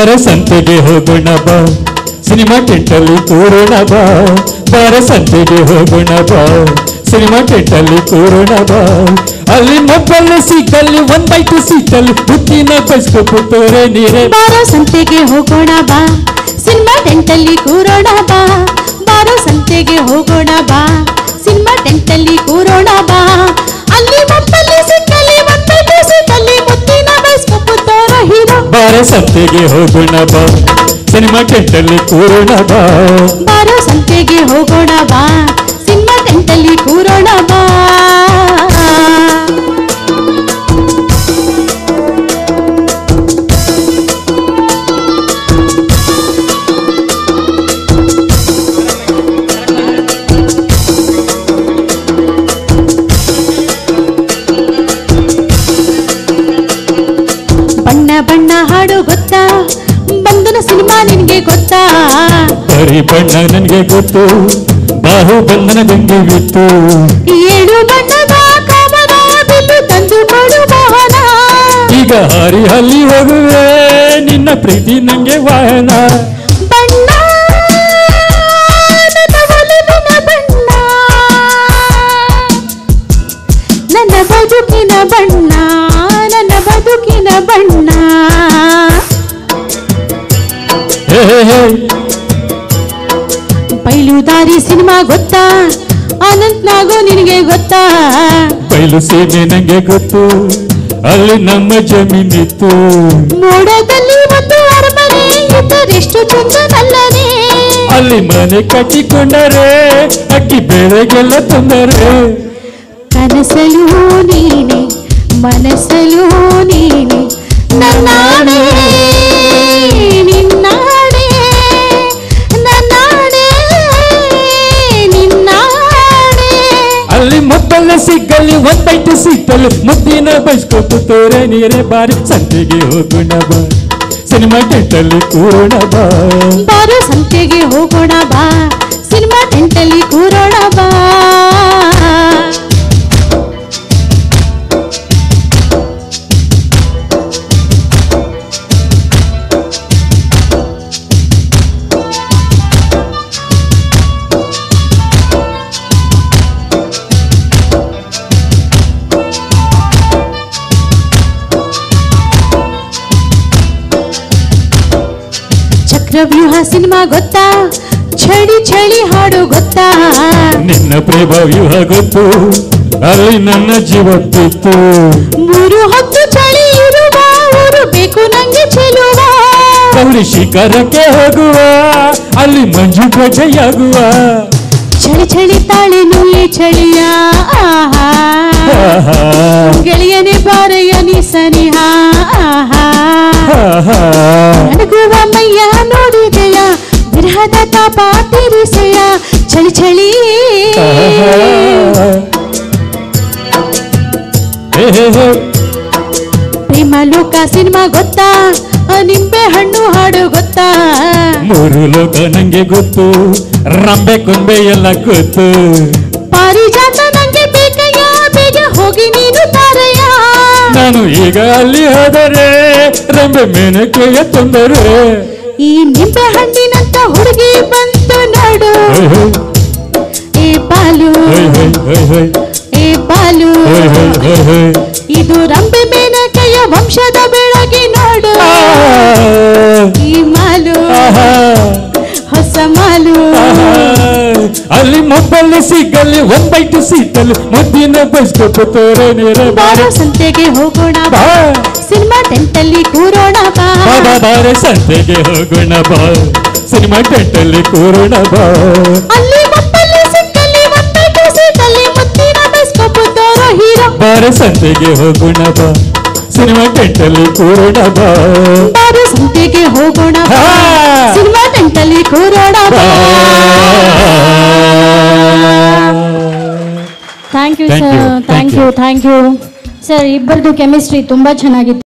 ಬಾರ ಸಂತೆಗೆ ಹೋಗೋಣ ಬಾ ಸಿನಿಮಾ ಟೆಂಟಲ್ಲಿ ಕೂರೋಣ ಬಾ ಬಾರ ಸಂತೆಗೆ ಹೋಗೋಣ ಬಾ ಸಿನಿಮಾ ಟೆಂಟಲ್ಲಿ ಕೂರೋಣ ಬಾ ಅಲ್ಲಿ ಮೊಬ್ಬಲ್ಲಿ ಸೀಟಲ್ಲಿ ಒಂದ್ ಬೈಟು ಸೀಟಲ್ಲಿ ಹುಟ್ಟಿನ ಬಸ್ಕೊಪ್ಪುತ್ತೋರೆ ನೀರೇ ಬಾರೋ ಸಂತೆಗೆ ಹೋಗೋಣ ಬಾ ಸಿನಿಮಾ ಟೆಂಟಲ್ಲಿ ಕೂರೋಣ ಬಾ ಬಾರೋ ಸಂತೆಗೆ ಹೋಗೋಣ ಬಾ ಸಿನಿಮಾ ಟೆಂಟಲ್ಲಿ ಕೂರೋಣ ಬಾ ಅಲ್ಲಿ ಮಪ್ಪಲ್ಲಿ ಸಿಕ್ಕಲ್ಲಿ ಒಂದೈದು ಸೀಟಲ್ಲಿ ಮುತ್ತಿನ ಬೈಸ್ಕೊಪ್ಪುತ್ತೋರೋ ಹೀರೋ ಬಾರ ಸಂತೆಗೆ ಹೋಗೋಣ ಬಾ ಸಿನಿಮಾ ಟೆಂಟಲ್ಲಿ ಕೂರೋಣ ಬಾ ಬಾರೋ ಸಂತೆಗೆ ಹೋಗೋಣ ಬಾ ಸಿನಿಮಾ ಟೆಂಟಲ್ಲಿ ಕೂರೋಣ ಬಾ ಬಣ್ಣ ಬಣ್ಣ ಹಾಡು ಗೊತ್ತಾ ಬಂಧನ ಸಿನಿಮಾ ನಿನ್ಗೆ ಗೊತ್ತಾ ಬರೀ ಬಣ್ಣ ನನಗೆ ಗೊತ್ತು ಬಾಹು ಬಂಧನ ಗಂಗೆ ಬಿತ್ತು ಏಳು ಬಣ್ಣದ ಕಾಮನ ಬಿಲ್ಲು ತಂದು ಕೊಡು ಮೋಹನ ಈಗ ಹಾರಿ ಹಲ್ಲಿ ಹೋಗುವೆ ನಿನ್ನ ಪ್ರೀತಿ ನಂಗೆ ವಾಹನ ಬಣ್ಣ ನನ್ನ ಒಲವಿನ ಬಣ್ಣ ನನ್ನ ಬದುಕಿನ ಬಣ್ಣ ನನ್ನ ಬದುಕಿನ ಬಣ್ಣ ಹೇ ಹೇ ಹೇ ಬಯಲುದಾರಿ ಸಿನಿಮಾ ಗೊತ್ತಾ ಅನಂತ್ ನಾಗು ನಿನಗೆ ಗೊತ್ತಾ ಬಯಲು ಸೀಮೆ ನಂಗೆ ಗೊತ್ತು ಅಲ್ಲಿ ನಮ್ಮ ಜಮೀನಿತ್ತು ಮೋಡದಲ್ಲಿ ಒಂದು ಅರಮನೆ ಇದ್ದರೆಷ್ಟು ಚಂದನಲ್ಲನೆ ಅಲ್ಲಿ ಮನೆ ಕಟ್ಟಿಕೊಂಡರೆ ಅಕ್ಕಿ ಬೆಳೆಗೆಲ್ಲ ತೊಂದರೆ ಕನಸಲು ನೀನೆ ಮನಸ್ಸಲು ನೀನೆ ನನ್ನಾಣೆ ನಿನ್ನಾಣೆ ನನ್ನಾಣೆ ನಿನ್ನಾಣೆ ಅಲ್ಲಿ ಮೊತ್ತಲ್ಲ ಸಿಕ್ಕಲ್ಲಿ ಒಂದೈಟು ಸಿಕ್ಕಲ್ಲಿ ಮುದ್ದಿನ ಬೈಸ್ಕೊಪ್ಪುತ್ತೋರೆ ನೀರೇ ಬಾರಿ ಸಂತೆಗೆ ಹೋಗೋಣ ಬಾ ಸಿನಿಮಾ ಟೆಂಟಲ್ಲಿ ಕೂರೋಣ ಬಾ ಬಾರೋ ಸಂತೆಗೆ ಹೋಗೋಣ ಬಾ ಸಿನಿಮಾ ಟೆಂಟಲ್ಲಿ ಕೂರೋಣ ಬಾ ಚಕ್ರವ್ಯೂಹ ಸಿನಿಮಾ ಗೊತ್ತಾ ಚಳಿ ಚಳಿ ಹಾಡು ಗೊತ್ತಾ ನಿನ್ನ ಪ್ರೇಮ ವ್ಯೂಹ ಗೊತ್ತು ಅಲ್ಲಿ ನನ್ನ ಜೀವ ಬಿತ್ತು ಮೂರು ಹೊತ್ತು ಚಳಿ ಇರುವ ಊರು ಬೇಕು ನಂಗೆ ಚೆಲುವ ಗೌರಿ ಶಿಖರಕ್ಕೆ ಹೋಗುವ ಅಲ್ಲಿ ಮಂಜು ಗಡ್ಡೆಯಾಗುವ ಚಳಿ ಚಳಿ ತಾಳೆ ನುಳ್ಳಿ ಚಳಿಯ ಆಹಾ ಆಹಾ, ಗೆಳೆಯನೇ ಬಾರೆಯ ನೀ ಸನಿಹ ಆಹಾ ಆಹಾ. ನಡುಗುವ ಮೈಯ ನೋಡಿದೆಯ ವಿರಹದ ತಾಪ ತೀರಿಸೆಯ ಚಳಿ ಚಳಿ ಹೇ ಹೇ ಹೇ ಪ್ರೇಮ ಲೋಕ ಸಿನಿಮಾ ಗೊತ್ತಾ ಆ ನಿಂಬೆ ಹಣ್ಣು ಹಾಡು ಗೊತ್ತಾ ಮೂರು ಲೋಕ ನಂಗೆ ಗೊತ್ತು ರಂಬೆ ಕೊಂಬೆ ಎಲ್ಲ ಗೊತ್ತು ಪಾರಿಜಾತ ನಂಗೆ ಬೇಕಯ್ಯ ಬೇಗ ಹೋಗಿ ನೀನು ತಾರಯ್ಯ ನಾನು ಈಗ ಅಲ್ಲಿ ಹೋದರೆ ರಂಬೆ ಮೇನಕೆಯ ತೊಂದರೆ ಈ ನಿಂಬೆ ಹಣ್ಣಿನಂತ ಹುಡುಗಿ ಬಂತು ನೋಡು ಹೊಯ್ ಹೊಯ್, ಏ ಬಾಲು ಹೊಯ್ ಹೊಯ್, ಹೊಯ್ ಹೊಯ್, ಏ ಬಾಲು ಹೊಯ್ ಹೊಯ್, ಹೊಯ್ ಹೊಯ್. ಇದು ರಂಬೆ ಮೇನಕೆಯ ವಂಶದ ಬೆಳಗಿ ನೋಡು ಆ, ಈ ಮಾಲು ಆಹಾ, ಹೊಸ ಮಾಲು ಆಹಾ. ಅಲ್ಲಿ ಮೊಬ್ಬಲ್ಲಿ ಸಿಗಲ್ಲಿ ಒಂಬೈಟು ಸೀಟಲ್ಲಿ ಮುದ್ದಿನ ಬಸ್ಕೊಪ್ಪುತ್ತೋರೆ ನೀರೇ ಬಾರೋ ಸಂತೆಗೆ ಹೋಗೋಣ ಬಾ ಬಾ ಸಿನಿಮಾ ಟೆಂಟಲ್ಲಿ ಕೂರೋಣ ಬಾ ಬಾಬಾ ಬಾರೆ ಸಂತೆಗೆ ಹೋಗೋಣ ಬಾ ಸಿನಿಮಾ ಟೆಂಟಲ್ಲಿ ಕೂರೋಣ ಬಾ ಅಲ್ಲಿ ಮಪ್ಪಲ್ಲಿ ಸಿಕ್ಕಲ್ಲಿ ಒಂದೈದು ಸೀಟಲ್ಲಿ ಮುತ್ತಿನ ಬೈಸ್ಕೊಪ್ಪುತ್ತೋರೋ ಹೀರೋ ಬಾರೆ ಸಂತೆಗೆ ಹೋಗೋಣ ಬಾ ಸಿನಿಮಾ ಟೆಂಟಲ್ಲಿ ಕೂರೋಣ ಬಾ ಬಾರೋ ಸಂತೆಗೆ ಹೋಗೋಣ ಬಾ ಹಾ. ಸಿನಿಮಾ ಟೆಂಟಲ್ಲಿ ಕೂರೋಣ ಬಾ thank you Thank you, sir thank thank you. You thank you sir ಇಬ್ಬರದು ಕೆಮಿಸ್ಟ್ರಿ ತುಂಬಾ ಚೆನ್ನಾಗಿತ್ತು